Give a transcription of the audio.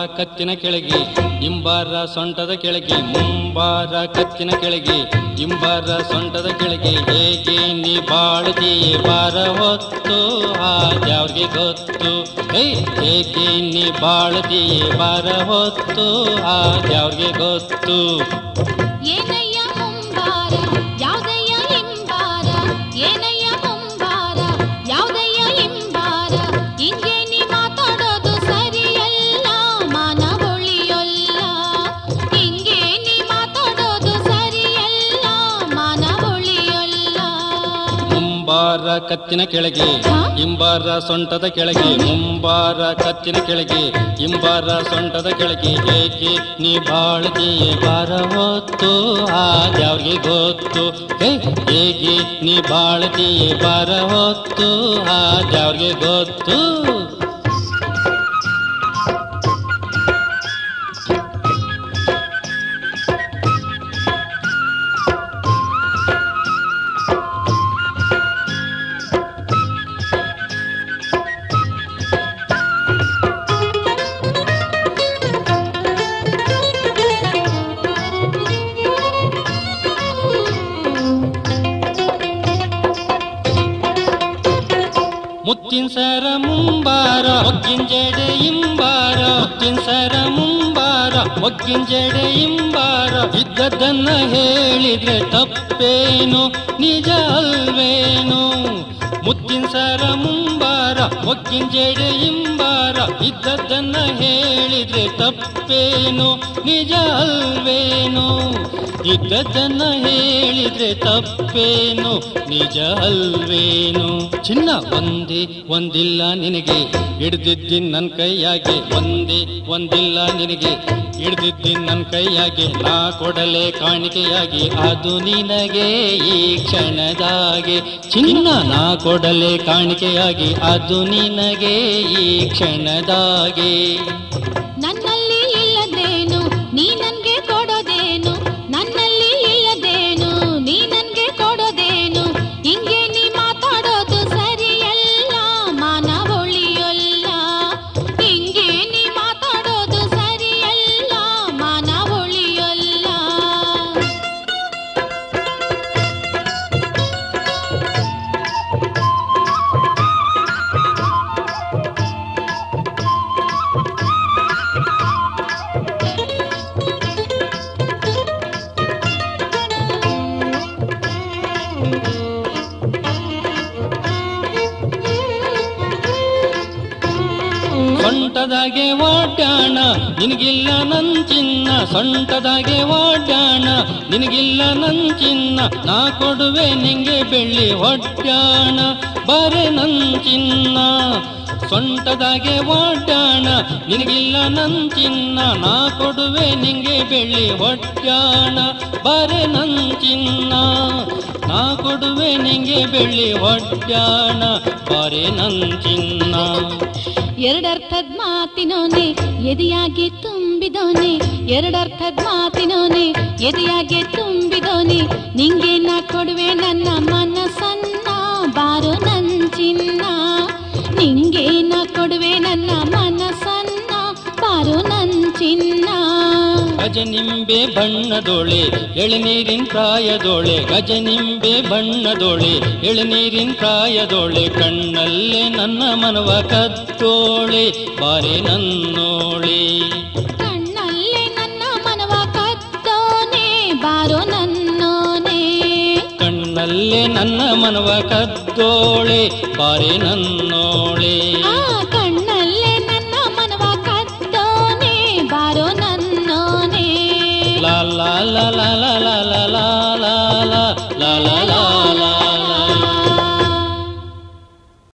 ಕತ್ತಿನ ಕೆಳಗೆ ಇಂಬಾರ ಸೊಂಟದ ಕೆಳಗೆ ಮುಂಬಾರ ಕತ್ತಿನ ಕೆಳಗೆ ಇಂಬಾರ ಸೊಂಟದ ಕೆಳಗೆ ಹೇಗೆ ನೀ ಬಾಳ್ತೀಯೇ ಬಾರ ಹೊತ್ತು ಹಾದ್ಯಾವ್ರಿಗೆ ಗೊತ್ತು ಹೇ ಹೇಗೆ ನೀ ಬಾಳ್ತೀಯೇ ಬಾರ ಹೊತ್ತು ಹಾದ್ಯಾವ್ರಿಗೆ ಗೊತ್ತು ಏನಯ್ಯ ಮುಂಬಾರ ಯಾವ್ದಯ್ಯ ಹಿಂಬಾರ ಏನಯ್ಯ ಮುಂಬಾರ ಯಾವ್ದಯ್ಯ ಹಿಂಬಾರ ಹಿಂಗೆ ನೀ ಮಾತಾಡೋದು ಸರಿಯಲ್ಲ ಮಾನ ಉಳಿಯೊಲ್ಲ ಹಿಂಗೆ ನೀ ಮಾತಾಡೋದು ಸರಿಯಲ್ಲ ಮಾನ ಉಳಿಯೊಲ್ಲ ಮುಂಬಾರ ಕತ್ತಿನ ಕೆಳಗೆ ಇಂಬಾರ ಸೊಂಟದ ಕೆಳಗೆ ಮುಂಬಾರ ಕತ್ತಿನ ಕೆಳಗೆ ಇಂಬಾರ ಸೊಂಟದ ಕೆಳಗೆ ಹೇಗೆ ನೀ ಬಾಳ್ತೀಯೇ ಬಾರ ಹೊತ್ತು ಆದ್ಯಾವ್ರಿಗೆ ಗೊತ್ತು ಹೇ ಹೇಗೆ ನೀ ಬಾಳ್ತೀಯೇ ಬಾರ ಹೊತ್ತು ಆದ್ಯಾವ್ರಿಗೆ ಗೊತ್ತು ಮುತ್ತಿನ ಸರ ಮುಂಬಾರ ಒಗ್ಗಿನ ಜಡೆ ಇಂಬಾರ ಮುತ್ತಿನ ಸರ ಮುಂಬಾರ ಒಗ್ಗಿನ ಜಡೆ ಇಂಬಾರ ಇದ್ದದ್ದನ್ನ ಹೇಳಿದ್ರೆ ತಪ್ಪೇನು ನಿಜ ಅಲ್ವೇನು ಮುತ್ತಿನ ಸರ ಮುಂಬಾರ ಒಗ್ಗಿನ ಜಡೆ ಇಂಬಾರ ಇದ್ದದ್ದನ್ನ ಹೇಳಿದ್ರೆ ತಪ್ಪೇನು ನಿಜ ಅಲ್ವೇನು ಇದ್ದದ್ದನ್ನ ಹೇಳಿದ್ರೆ ತಪ್ಪೇನು ನಿಜ ಅಲ್ವೇನು ಚಿನ್ನ ಒಂದೇ ಒಂದಿಲ್ಲ ನಿನಗೆ ಹಿಡ್ದಿದ್ದೀನಿ ನನ್ನ ಕೈಯಾಗೆ ಒಂದೇ ಒಂದಿಲ್ಲ ನಿನಗೆ ಹಿಡ್ದಿದ್ದೀನಿ ನನ್ನ ಕೈಯಾಗೆ ನಾ ಕೊಡಲೆ ಕಾಣಿಕೆಯಾಗಿ ಅದು ನಿನಗೆ ಈ ಕ್ಷಣದಾಗೆ ಚಿನ್ನ ನಾ ಕೊಡಲೆ ಕಾಣಿಕೆಯಾಗಿ ಅದು ನಿನಗೆ ಈ ಕ್ಷಣದಾಗೆ ನನ್ನಲ್ಲಿ ಇಲ್ಲದೇನು ನೀ ನನ್ಗೆ ಕೊಡೋದೇನು ನನ್ನಲ್ಲಿ ಇಲ್ಲದೇನು ನೀ ನನ್ಗೆ ಕೊಡೋದೇನು ಹಿಂಗೆ ನೀ ಮಾತಾಡೋದು ಸರಿಯಲ್ಲ ಮಾನ ಉಳಿಯೊಲ್ಲ ಹಿಂಗೆ ನೀ ಮಾತಾಡೋದು ಸರಿಯಲ್ಲ ಮಾನ ಉಳಿಯೊಲ್ಲ ಸೊಂಟದಾಗೆ ವಾಡ್ಯಾಣ ನಿನಗಿಲ್ಲ ನನ್ ಚಿನ್ನ ಸೊಂಟದಾಗೆ ವಾಡ್ಯಾಣ ನಿನಗಿಲ್ಲ ನನ್ ಚಿನ್ನ ನಾ ಕೊಡುವೆ ನಿಂಗೆ ಬೆಳ್ಳಿ ಹೊಡ್ಯಾಣ ಬರೆ ನನ್ ಚಿನ್ನ ಸೊಂಟದಾಗೆ ವಾಡ್ಯಾಣ ನಿನಗಿಲ್ಲ ನನ್ ಚಿನ್ನ ನಾ ಕೊಡುವೆ ನಿಂಗೆ ಬೆಳ್ಳಿ ಹೊಡ್ಯಾಣ ಬರೆ ನನ್ ಚಿನ್ನ ನಾ ಕೊಡುವೆ ನಿಂಗೆ ಬೆಳ್ಳಿ ಹೊಡ್ಯಾಣ ಬರೆ ನನ್ ಚಿನ್ನ ಎರಡರ್ಥದ ಮಾತಿನೋನೆ ಎದೆಯಾಗೆ ತುಂಬಿದೋನೆ ಎರಡರ್ಥದ ಮಾತಿನೋನೆ ಎದೆಯಾಗೆ ತುಂಬಿದೋನೆ ನಿಂಗೆ ನಾ ಕೊಡುವೆ ನನ್ನ ಮನಸ್ಸನ್ನ ಬಾರೋ ನನ್ ಚಿನ್ನ ನಿಂಗೆ ನಾ ಕೊಡುವೆ ನನ್ನ ಮನಸ್ಸನ್ನ ಬಾರೋ ನನ್ ಚಿನ್ನ ಗಜನಿಂಬೆ ಬಣ್ಣದೋಳೆ ಎಳನೀರಿನ ಪ್ರಾಯದೋಳೆ ಗಜನಿಂಬೆ ಬಣ್ಣದೋಳೆ ಎಳನೀರಿನ ಪ್ರಾಯದೋಳೆ ಕಣ್ಣಲ್ಲೇ ನನ್ನ ಮನವ ಕತ್ತೋಳೆ ಬಾರೆ ನನ್ನೋಳೆ ಕಣ್ಣಲ್ಲೇ ನನ್ನ ಮನವ ಕತ್ತೋನೆ ಬಾರೋ ನನ್ನೋನೆ ಕಣ್ಣಲ್ಲೇ ನನ್ನ ಮನವ ಕದ್ದೋಳೆ ಬಾರೆ ನನ್ನೋಳೆ ಆ